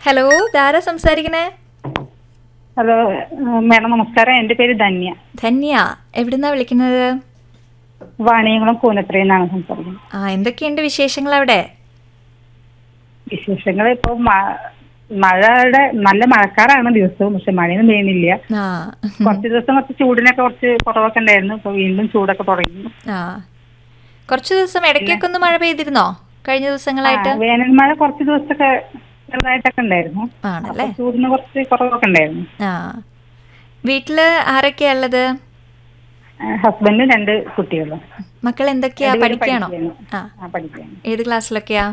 Hello ഇതാരാ സംസാരിക്കണേ hello madam നമസ്കാരം എൻ്റെ പേര് ധന്യ ധന്യ എവിടുന്നാ വിളിക്കുന്നത് വാണിയംകുളം കൂനത്രയിൽ നിന്നാണ് സംസാരിക്കുന്നത് ആ എന്തൊക്കെയുണ്ട് വിശേഷങ്ങൾ അവിടെ വിശേഷങ്ങൾ ഇപ്പോൾ മഴയുടെ നല്ല മഴക്കാറാണ് ദിവസവും പക്ഷെ മഴയൊന്നും പെയ്യുന്നില്ല ആ കുറച്ച് ദിവസം കുറച്ച് ചൂടിനൊക്കെ കുറച്ച് കുറവൊക്കെ ഉണ്ടായിരുന്നു ഇപ്പൊ വീണ്ടും ചൂടൊക്കെ തുടങ്ങി ആ കുറച്ച് ദിവസം ഇടയ്ക്കൊക്കെ ഒന്ന് മഴ പെയ്തിരുന്നോ കഴിഞ്ഞ ദിവസങ്ങളായിട്ട് ആ, വേനൽ മഴ കുറച്ച് ദിവസമൊക്കെ ചെറുതായിട്ടൊക്കെ ഉണ്ടായിരുന്നു ആണല്ലേ അപ്പൊ ചൂടിന് കുറച്ച് കുറവൊക്കെ ഉണ്ടായിരുന്നു ആ വീട്ടില് ആരൊക്കെയാ ഉള്ളത് ഹസ്ബൻഡും രണ്ട് കുട്ടികളും മക്കൾ എന്തൊക്കെയാ രണ്ടുപേരും പഠിക്കുകയാണോ പഠിക്കുകയാണ്. ആ ആ പഠിക്കുകയാണ് ഏത് ക്ലാസ്സിലൊക്കെയാ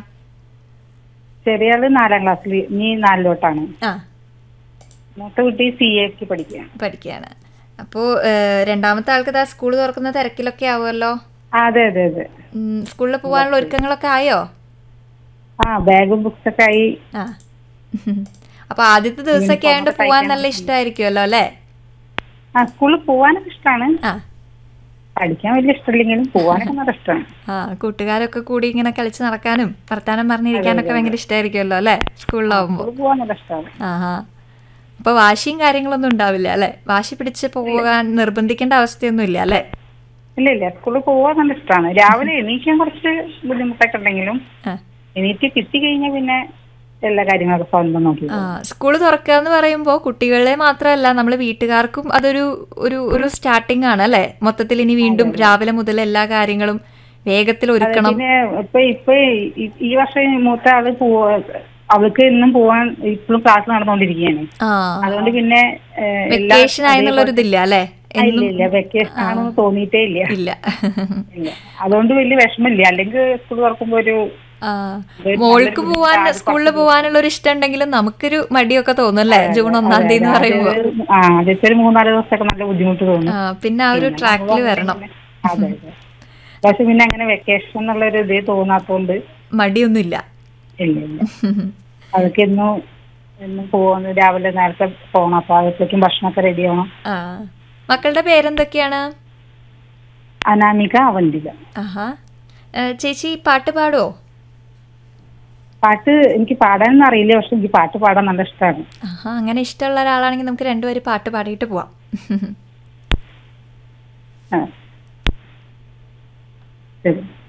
ചെറിയ ആള് നാലാം ക്ലാസ്സിൽ ഇനി നാലിലോട്ടാണ് ആ മൂത്ത കുട്ടി സി എക്ക് പഠിക്കുകയാണ് പഠിക്കുകയാണ് അപ്പോൾ രണ്ടാമത്തെ ആൾക്ക് ദാ സ്കൂൾ തുറക്കുന്ന തിരക്കിലൊക്കെ ആവുമല്ലോ ആ, അതെ അതെ അതെ ഉം, സ്കൂളിൽ പോകാനുള്ള ഒരുക്കങ്ങളൊക്കെ ആയോ ആ ബാഗും ബുക്സ് ഒക്കെ ആയി ആ അപ്പൊ ആദ്യത്തെ ദിവസമൊക്കെ ആയതുകൊണ്ട് പോവാൻ നല്ല ഇഷ്ടമായിരിക്കുമല്ലോ അല്ലേ ആ സ്കൂളിൽ പോവാനൊക്കെ ഇഷ്ടമാണ് ആ പഠിക്കാൻ വലിയ ഇഷ്ടമില്ലെങ്കിലും പോവാനൊക്കെ നല്ല ഇഷ്ടമാണ് ആ കൂട്ടുകാരൊക്കെ കൂടി ഇങ്ങനെ കളിച്ച് നടക്കാനും വർത്താനം പറഞ്ഞിരിക്കാനൊക്കെ ഭയങ്കര ഇഷ്ടമായിരിക്കുമല്ലോ അല്ലേ സ്കൂളിലാവുമ്പോൾ സ്കൂളിൽ പോവാൻ നല്ല ഇഷ്ടമാണ് ആഹാ അപ്പൊ വാശിയും കാര്യങ്ങളൊന്നും ഉണ്ടാവില്ല അല്ലേ വാശി പിടിച്ച് പോകാൻ നിർബന്ധിക്കേണ്ട അവസ്ഥയൊന്നും ഇല്ല അല്ലേ ഇല്ല ഇല്ല സ്കൂളിൽ പോവാൻ നല്ല ഇഷ്ടമാണ് രാവിലെ എണീക്കാൻ കുറച്ച് ബുദ്ധിമുട്ടൊക്കെ ഉണ്ടെങ്കിലും ആ എണീറ്റ് കിട്ടി കഴിഞ്ഞാൽ പിന്നെ എല്ലാ കാര്യങ്ങളൊക്കെ സ്വന്തം നോക്കി ആ സ്കൂൾ തുറക്കുക എന്ന് പറയുമ്പോൾ കുട്ടികളെ മാത്രമല്ല നമ്മൾ വീട്ടുകാർക്കും അതൊരു ഒരു ഒരു സ്റ്റാർട്ടിംഗ് ആണ് അല്ലേ മൊത്തത്തിൽ ഇനി വീണ്ടും രാവിലെ മുതൽ എല്ലാ കാര്യങ്ങളും വേഗത്തിൽ ഒരുക്കണം പിന്നെ ഇപ്പൊ ഇപ്പൊ ഈ- ഈ വർഷം മൂത്ത ആള് പോവാ അവൾക്ക് ഇന്നും പോവാൻ ഇപ്പോഴും ക്ലാസ് നടന്നുകൊണ്ടിരിക്കുകയാണ് ആ അതുകൊണ്ട് പിന്നെ ഏഹ്, എല്ലാ- വെക്കേഷൻ ആയെന്നുള്ളൊരു ഇതില്ല അല്ലേ ആ, ഇല്ല ഇല്ല വെക്കേഷൻ ആണെന്ന് തോന്നിയിട്ടേ ഇല്ല ഇല്ല ഇല്ല അതുകൊണ്ട് വലിയ വിഷമില്ല അല്ലെങ്കിൽ സ്കൂൾ തുറക്കുമ്പോ ഒരു ആ മോൾക്ക് പോവാൻ സ്കൂളിൽ പോവാനുള്ള ഒരു ഇഷ്ടം ഉണ്ടെങ്കിലും നമുക്കൊരു മടിയൊക്കെ തോന്നും അല്ലേ ജൂൺ ഒന്നാം തീയതി എന്ന് പറയുമ്പോൾ ആ ആദ്യത്തെ ഒരു മൂന്നാല് ദിവസമൊക്കെ നല്ല ബുദ്ധിമുട്ട് തോന്നും ആ പിന്നെ ആ ഒരു ട്രാക്കിൽ വരണം അതെ അതെ പക്ഷെ പിന്നെ അങ്ങനെ വെക്കേഷൻ എന്നുള്ള ഒരു ഇത് തോന്നാത്തോണ്ട് മടിയൊന്നുമില്ല ഇല്ല ഇല്ല അതൊക്കെ ഇന്നും ഇന്നും പോകുന്നു രാവിലെ നേരത്തെ പോകണം അപ്പൊ അകത്തേക്കും ഭക്ഷണമൊക്കെ റെഡി ആവണം ആ മക്കളുടെ പേരെന്തൊക്കെയാണ് അനാമിക അവന്തിക ആഹാ ഏ, ചേച്ചി പാട്ട് പാടുവോ പാട്ട് എനിക്ക് പാടാനൊന്നും അറിയില്ല പക്ഷെ എനിക്ക് പാട്ട് പാടാൻ നല്ല ഇഷ്ടമാണ് ആഹാ അങ്ങനെ ഇഷ്ടമുള്ള ഒരാളാണെങ്കിൽ നമുക്ക് രണ്ടുപേരും പാട്ട് പാടിയിട്ട് പോവാം ആ ശരി